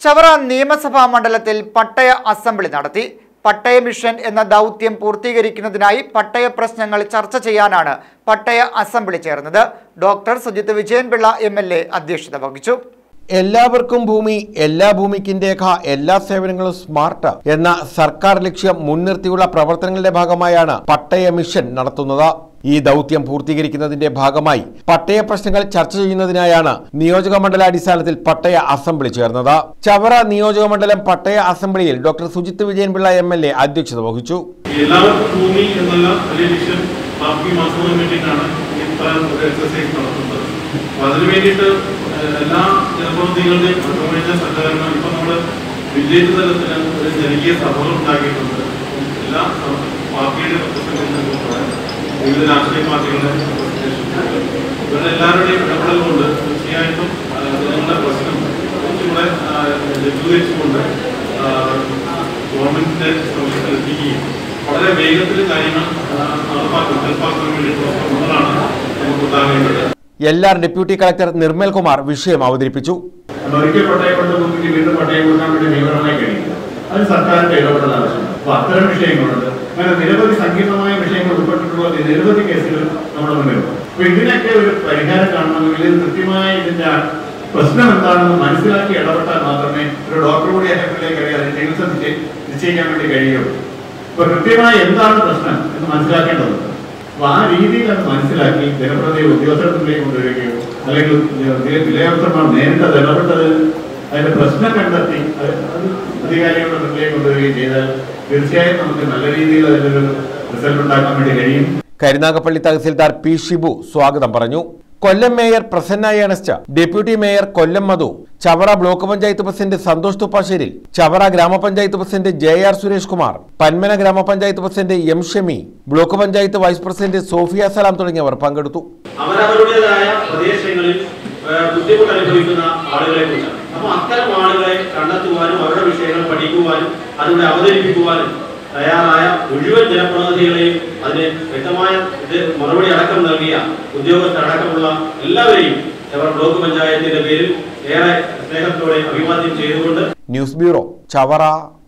ചവറ നിയമസഭാ മണ്ഡലത്തിൽ പട്ടയ അസംബ്ലി നടത്തി പട്ടയ മിഷൻ എന്ന ദൗത്യം പൂർത്തീകരിക്കുന്നതിനായി പട്ടയ പ്രശ്നങ്ങൾ ചർച്ച ചെയ്യാനാണ് പട്ടയ അസംബ്ലി ചേർന്നത് doctor Sujith Vijayanpillai M L A അധ്യക്ഷത വഹിച്ചു എല്ലാവർക്കും ഭൂമി എല്ലാ ഭൂമിക്കും രേഖ എല്ലാ സേവനങ്ങളും സ്മാർട്ട് എന്ന സർക്കാർ ലക്ഷ്യം മുൻനിർത്തിയുള്ള പ്രവർത്തനങ്ങളുടെ ഭാഗമായാണ് പട്ടയ മിഷൻ നടത്തുന്നത് ഈ ദൗത്യം പൂർത്തീകരിക്കുന്നതിന്റെ ഭാഗമായി പട്ടയ പ്രശ്നങ്ങൾ ചർച്ച ചെയ്യുന്നതിനായാണ് നിയോജക മണ്ഡലാടിസ്ഥാനത്തിൽ പട്ടയ അസംബ്ലി ചേർന്നത് ചവറ നിയോജക മണ്ഡലം പട്ടയ അസംബ്ലിയിൽ doctor Sujith Vijayanpillai M L A അധ്യക്ഷത വഹിച്ചു എല്ലാവർക്കും ഭൂമി എന്നുള്ള വലിയ ലക്ഷ്യം ബാക്കി മാസത്തിന് വേണ്ടിയിട്ടാണ് ഇത്ര ഒരു എക്സസൈസ് നടത്തുന്നത് അപ്പൊ അതിനു വേണ്ടിയിട്ട് ഏഹ്, എല്ലാ ജനപ്രതിനിധികളുടെയും അതുപോലെ സഹകരണം ഇപ്പൊ നമ്മള് വില്ലേജ് തലത്തിൽ ഒരു ജനകീയ സഭകൾ ഉണ്ടാക്കിയിട്ടുണ്ട് എല്ലാ സഭ- പാർട്ടിയുടെ representatives ഉൾപ്പെടെ വിവിധ രാഷ്ട്രീയ പാർട്ടികളുടെ representatives ഇവരുടെ എല്ലാവരുടെയും ഇടപെടൽ കൊണ്ട് തീർച്ചയായിട്ടും ആ, ജനങ്ങളുടെ പ്രശ്നം കുറച്ചുകൂടെ ആ, ലഘൂകരിച്ചുകൊണ്ട് ആ, ഗവൺമെന്റിന്റെ സമയത്തിൽ എത്തിക്കുകയും വളരെ വേഗത്തിൽ കാര്യങ്ങൾ ആ, നടപ്പാക്കും നടപ്പാക്കാൻ വേണ്ടിയിട്ടുള്ള ശ്രമങ്ങളാണ് നമുക്ക് ഉണ്ടാകേണ്ടത് എല്ലാർ ഡെപ്യൂട്ടി കളക്ടർ നിർമ്മൽ കുമാർ വിഷയം അവതരിപ്പിച്ചു നമ്മൾ ഒരിക്കൽ പട്ടയം കൊടുത്ത ഭൂമിക്ക് വീണ്ടും പട്ടയം കൊടുക്കാൻ വേണ്ടി നിയമപരമായി കഴിയില്ല അതിന് സർക്കാരിന്റെ ഇടപെടൽ ആവശ്യമാണ് അപ്പൊ അത്തരം വിഷയങ്ങളുണ്ട് അങ്ങനെ നിരവധി സങ്കീർണമായ വിഷയങ്ങൾ ഉൾപ്പെട്ടിട്ടുള്ള നിരവധി കേസുകൾ നമ്മുടെ മുന്നിലുണ്ട് അപ്പൊ ഇതിനൊക്കെ ഒരു പരിഹാരം കാണണമെങ്കിൽ ഇത് കൃത്യമായ ഇതിന്റെ പ്രശ്നം എന്താണെന്ന് മനസ്സിലാക്കി ഇടപെട്ടാൽ മാത്രമേ ഒരു ഡോക്ടർ കൂടി അറ്റത്തിലേക്ക് അറിയാം അതിന് ചികിത്സ നിശ്ചയി- നിശ്ചയിക്കാൻ വേണ്ടി കഴിയുള്ളൂ അപ്പൊ കൃത്യമായി എന്താണ് പ്രശ്നം എന്ന് മനസ്സിലാക്കേണ്ടതുണ്ട് അപ്പൊ ആ രീതിയിൽ അത് മനസ്സിലാക്കി ജനപ്രതിനിധി ഉദ്യോഗസ്ഥർക്കുള്ളിലേക്ക് കൊണ്ടുവരികയോ അല്ലെങ്കിൽ വിലയോക്തന്മാർ നേരിട്ട് അത് ഇടപെട്ടത് അതിന്റെ പ്രശ്നം കണ്ടെത്തി അത് അത് അധികാരികളുടെ മുന്നിലേക്ക് കൊണ്ടുവരികയും ചെയ്താൽ തീർച്ചയായും നമുക്ക് നല്ല രീതിയിൽ അതിലൊരു റിസൾട്ട് ഉണ്ടാക്കാൻ വേണ്ടി കഴിയും കരുനാഗപ്പള്ളി തഹസിൽദാർ പി ഷിബു സ്വാഗതം പറഞ്ഞു Kollam mayor Prasanna Ernest deputy mayor Kollam Madhu Chavara block panchayat president Santhosh Thuppasseril Chavara ഗ്രാമപഞ്ചായത്ത് president J R Suresh Kumar Panmana ഗ്രാമപഞ്ചായത്ത് president M Shami block panchayat vice president Sophia Salam തുടങ്ങിയവർ പങ്കെടുത്തു അവരവരുടേതായ പ്രദേശങ്ങളിൽ ഏഹ്, ബുദ്ധിമുട്ട് അനുഭവിക്കുന്ന ആളുകളെ കുറിച്ചാണ് അപ്പൊ അത്തരം ആളുകളെ കണ്ടെത്തുവാനും അവരുടെ വിഷയങ്ങൾ പഠിക്കുവാനും അതിലൂടെ അവതരിപ്പിക്കുവാനും തയ്യാറായ മുഴുവൻ ജനപ്രതിനിധികളെയും അതിന് വ്യക്തമായ ഇത് മറുപടി അടക്കം നൽകിയ ഉദ്യോഗസ്ഥരടക്കമുള്ള എല്ലാവരെയും ചവറ ബ്ലോക്ക് പഞ്ചായത്തിന്റെ പേരിൽ ഏറെ സ്നേഹത്തോടെ അഭിവാദ്യം ചെയ്തുകൊണ്ട് ന്യൂസ് ബ്യൂറോ ചവറ